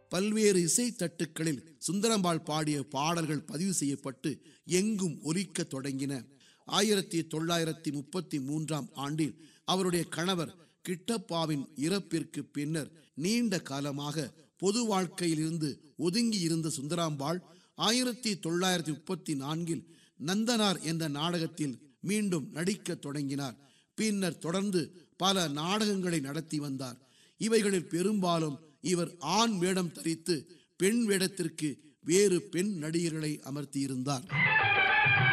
பல்வேறு இசை தட்டுக்களில் சுந்தரம்பாள் பாடிய பாடல்கள் பதிவு செய்யப்பட்டு எங்கும் ஒலிக்கத் தொடங்கின ஆயிரத்தி தொள்ளாயிரத்தி முப்பத்தி மூன்றாம் ஆண்டில் அவருடைய கணவர் கிட்டப்பாவின் இறப்பிற்கு பின்னர் நீண்ட காலமாக பொது வாழ்க்கையிலிருந்து ஒதுங்கி இருந்த சுந்தராம்பாள் ஆயிரத்தி தொள்ளாயிரத்தி முப்பத்தி நான்கில் நந்தனார் என்ற நாடகத்தில் மீண்டும் நடிக்கத் தொடங்கினார் பின்னர் தொடர்ந்து பல நாடகங்களை நடத்தி வந்தார் இவைகளில் பெரும்பாலும் இவர் ஆண் வேடம் தரித்து பெண் வேடத்திற்கு வேறு பெண் நடிகர்களை அமர்த்தியிருந்தார்